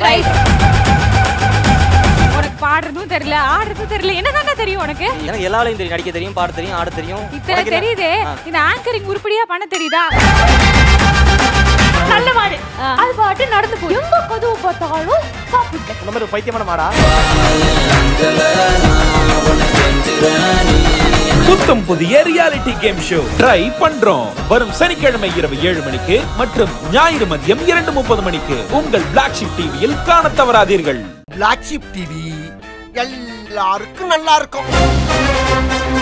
Right உனக்கு பாடுறதும் தெரியல ஆடுறதும் தெரியல என்னதாங்க தெரியும் உனக்கு எனக்கு எல்லா வேலையும் தெரியும் நடிக்க தெரியும் பாட தெரியும் ஆட தெரியும் இத்தனை உனக்கு என்ன? தெரியுதே ஆ. இந்த ஆங்கரிங் உருப்படியா பண்ண தெரியுதா நல்ல மாடு அது பாட்டு நடந்து போய் எங்க கதவு பார்த்தாலும் சாப்பிட்டு இந்த மாதிரி ஒரு பைத்தியமான மாடா புத்தம் புதிய ரியாலிட்டி கேம் ஷோ ட்ரை பண்றோம் வரும் சனிக்கிழமை இரவு ஏழு மணிக்கு மற்றும் ஞாயிறு மதியம் இரண்டு முப்பது மணிக்கு உங்கள் பிளாக் ஷிப் டிவியில் காணத் தவறாதீர்கள் பிளாக் ஷிப் டிவி எல்லாருக்கும் நல்லா இருக்கும்